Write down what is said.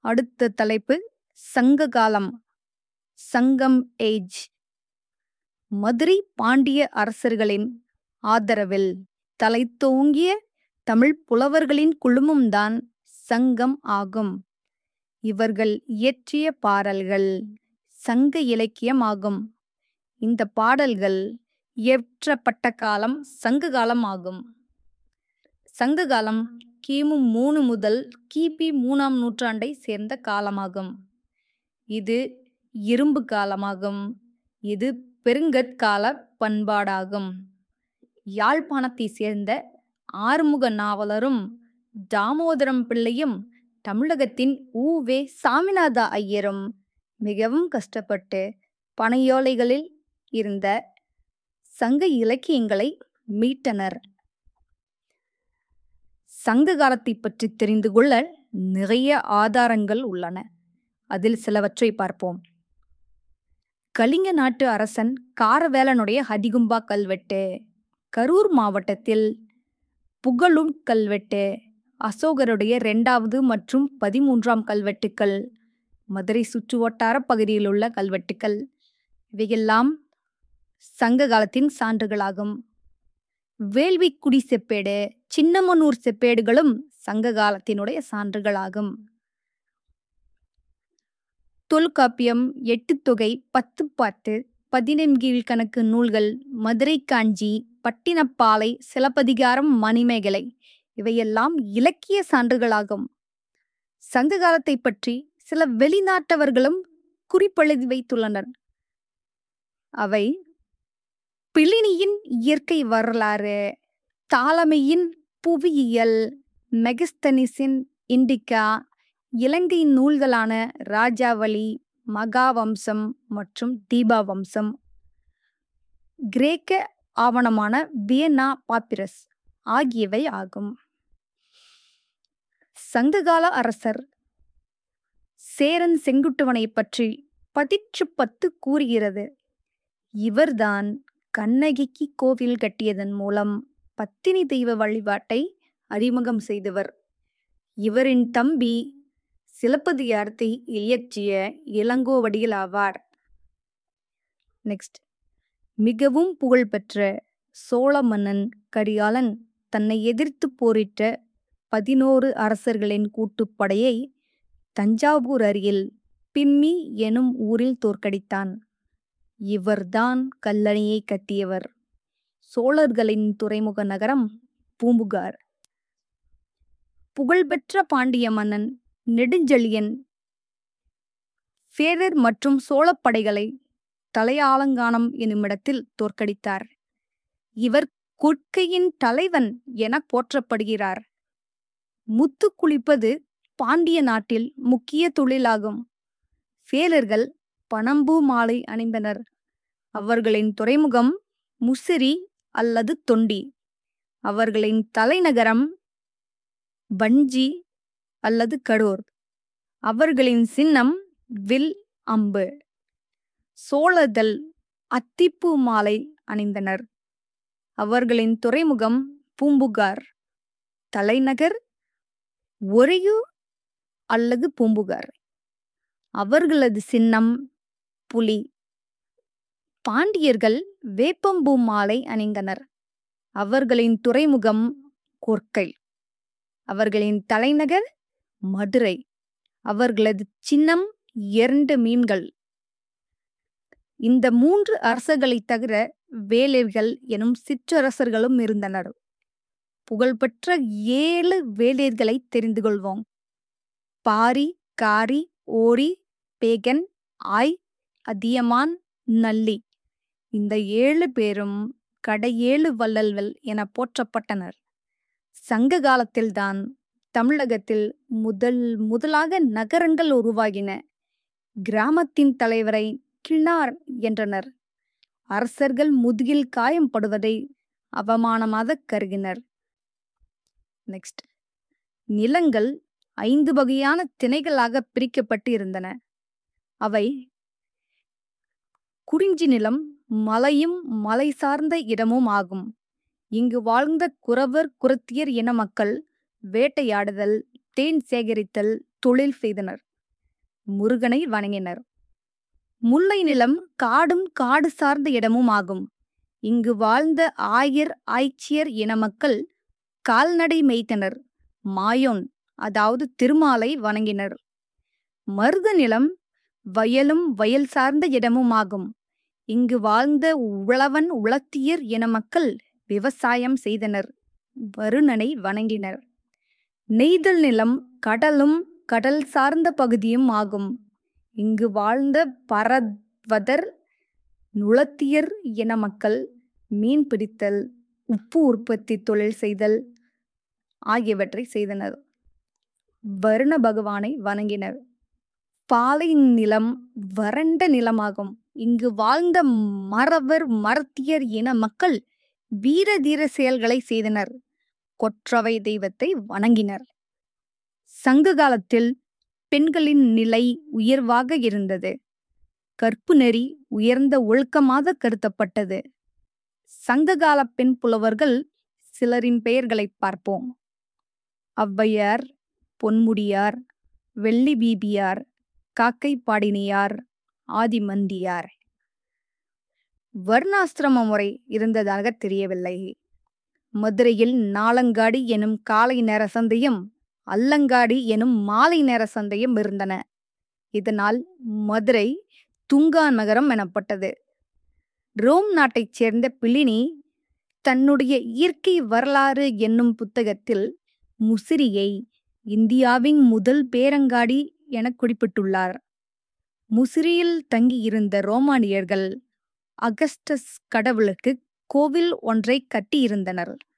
அடுத்த தலைப்பு சங்க காலம் சங்கம் ஏஜ் மதுரை பாண்டிய அரசர்களின் ஆதரவில் தலைத்தோங்கிய தமிழ் புலவர்களின் குழுமம்தான் சங்கம் ஆகும் இவர்கள் இயற்றிய பாடல்கள் சங்க இலக்கியமாகும் இந்த பாடல்கள் இயற்றப்பட்ட காலம் சங்க காலம் ஆகும் சங்க காலம் கிமு மூணு முதல் கிபி மூணாம் நூற்றாண்டை சேர்ந்த காலமாகும் இது இரும்பு காலமாகும் இது பெருங்கற்கால பண்பாடாகும் யாழ்ப்பாணத்தை சேர்ந்த ஆறுமுக நாவலரும் தாமோதரம் பிள்ளையும் தமிழகத்தின் ஊவே சாமிநாத ஐயரும் மிகவும் கஷ்டப்பட்டு பனையோலைகளில் இருந்த சங்க இலக்கியங்களை மீட்டனர் சங்க காலத்தை பற்றி தெரிந்து கொள்ள நிறைய ஆதாரங்கள் உள்ளன அதில் சிலவற்றை பார்ப்போம் கலிங்க நாட்டு அரசன் காரவேலனுடைய ஹதிகும்பா கல்வெட்டு கரூர் மாவட்டத்தில் புகழும் கல்வெட்டு அசோகருடைய இரண்டாவது மற்றும் பதிமூன்றாம் கல்வெட்டுக்கள் மதுரை சுற்றுவட்டார பகுதியில் உள்ள கல்வெட்டுக்கள் இவையெல்லாம் சங்க காலத்தின் சான்றுகளாகும் வேள்விக்குடி செப்பேடு சின்னமனூர் செப்பேடுகளும் சங்க காலத்தினுடைய சான்றுகளாகும் தொல்காப்பியம் எட்டு தொகை பத்து பாட்டு பதினெண்கீழ் கணக்கு நூல்கள் மதுரை காஞ்சி பட்டினப்பாலை சிலப்பதிகாரம் மணிமேகலை இவையெல்லாம் இலக்கிய சான்றுகளாகும் சங்க காலத்தை பற்றி சில வெளிநாட்டவர்களும் குறிப்பெழுதி வைத்துள்ளனர் அவை பிளினியின் இயற்கை வரலாறு தாலமையின் புவியியல் மெகஸ்தனிஸின் இண்டிகா இலங்கை நூல்களான ராஜாவளி மகாவம்சம் மற்றும் தீபாவம்சம் கிரேக்க ஆவணமான வியன்னா பாப்பிரஸ் ஆகியவை ஆகும் சங்ககால அரசர் சேரன் செங்குட்டுவனை பற்றி பதிற்று பத்து கூறுகிறது இவர்தான் கண்ணகிக்கு கோவில் கட்டியதன் மூலம் பத்தினி தெய்வ வழிபாட்டை அறிமுகம் செய்தவர் இவரின் தம்பி சிலப்பதிகாரத்தை இயற்றிய இளங்கோவடிகள் ஆவார் நெக்ஸ்ட் மிகவும் புகழ்பெற்ற சோழ மன்னன் கரிகாலன் தன்னை எதிர்த்து போரிட்ட பதினோரு அரசர்களின் கூட்டுப்படையை தஞ்சாவூர் அருகில் பிம்மி எனும் ஊரில் தோற்கடித்தான் இவர்தான் கல்லணையை கட்டியவர் சோழர்களின் துறைமுக நகரம் பூம்புகார் புகழ்பெற்ற பாண்டிய மன்னன் நெடுஞ்செழியன் சேரர் மற்றும் சோழப்படைகளை தலையாலங்கானம் எனுமிடத்தில் தோற்கடித்தார் இவர் கொற்கையின் தலைவன் என போற்றப்படுகிறார் முத்து குளிப்பது பாண்டிய நாட்டில் முக்கிய தொழிலாகும் சேலர்கள் பனம்பூ மாலை அணிந்தனர் அவர்களின் துறைமுகம் முசிறி அல்லது தொண்டி அவர்களின் தலைநகரம் பஞ்சி அல்லது கடோர் அவர்களின் சின்னம் வில் அம்பு சோழர்கள் அத்திப்பூ மாலை அணிந்தனர் அவர்களின் துறைமுகம் பூம்புகார் தலைநகர் ஒரையூர் அல்லது பூம்புகார் அவர்களது சின்னம் புலி பாண்டியர்கள் வேப்பம்பூ மாலை அணிந்தனர் அவர்களின் துறைமுகம் கொற்கை அவர்களின் தலைநகர் மதுரை அவர்களது சின்னம் இரண்டு மீன்கள் இந்த மூன்று அரசர்களை தவிர வேலேர்கள் எனும் சிற்றரசர்களும் இருந்தனர் புகழ்பெற்ற ஏழு வேலேர்களை தெரிந்து கொள்வோம் பாரி காரி ஓரி பேகன் ஆய் அதியமான் நல்லி இந்த ஏழு பேரும் கடையேழு வள்ளல்கள் என போற்றப்பட்டனர் சங்க காலத்தில்தான் தமிழகத்தில் முதல் முதலாக நகரங்கள் உருவாகின கிராமத்தின் தலைவரை கிளார் என்றனர் அரசர்கள் முதுகில் காயம் படுவதை அவமானமாக கருதினர் நெக்ஸ்ட் நிலங்கள் ஐந்து வகையான திணைகளாக பிரிக்கப்பட்டு இருந்தன அவை குறிஞ்சி நிலம் மலையும் மலை சார்ந்த இடமும் ஆகும் இங்கு வாழ்ந்த குறவர் குரத்தியர் இன மக்கள் வேட்டையாடுதல் தேன் சேகரித்தல் தொழில் செய்தனர் முருகனை வணங்கினர் முல்லை நிலம் காடும் காடு சார்ந்த இடமும் ஆகும் இங்கு வாழ்ந்த ஆயர் ஆய்ச்சியர் இன மக்கள் கால்நடை மேய்த்தனர் மாயோன் அதாவது திருமாலை வணங்கினர் மருத நிலம் வயலும் வயல் சார்ந்த இடமும் ஆகும் இங்கு வாழ்ந்த உழவன் உளத்தியர் இன மக்கள் விவசாயம் செய்தனர் வருணனை வணங்கினர் நெய்தல் நிலம் கடலும் கடல் சார்ந்த பகுதியும் ஆகும் இங்கு வாழ்ந்த பரத்வதர் நுளத்தியர் இன மக்கள் மீன் பிடித்தல் உப்பு உற்பத்தி தொழில் செய்தல் ஆகியவற்றை செய்தனர் வருண பகவானை வணங்கினர் பாலை நிலம் வறண்ட நிலமாகும் இங்கு வாழ்ந்த மறவர் மரத்தியர் இன மக்கள் வீர தீர செயல்களை செய்தனர் கொற்றவை தெய்வத்தை வணங்கினர் சங்க காலத்தில் பெண்களின் நிலை உயர்வாக இருந்தது கற்பு நெறி உயர்ந்த ஒழுக்கமாக கருதப்பட்டது சங்ககால பெண் புலவர்கள் சிலரின் பெயர்களை பார்ப்போம் ஔவையார் பொன்முடியார் வெள்ளி பீபியார் காக்கை பாடினியார் ஆதிமந்தியார் வர்ணாசிரம முறை இருந்ததாக தெரியவில்லை மதுரையில் நாளங்காடி எனும் காலை நேர சந்தையும் அல்லங்காடி எனும் மாலை நேர சந்தையும் இருந்தன இதனால் மதுரை துங்கா நகரம் எனப்பட்டது ரோம் நாட்டைச் சேர்ந்த பிளினி தன்னுடைய இயற்கை வரலாறு என்னும் புத்தகத்தில் முசிறியை இந்தியாவின் முதல் பேரங்காடி என குறிப்பிட்டுள்ளார் முசிறியில் தங்கியிருந்த ரோமானியர்கள் அகஸ்டஸ் கடவுளுக்கு கோவில் ஒன்றை கட்டியிருந்தனர்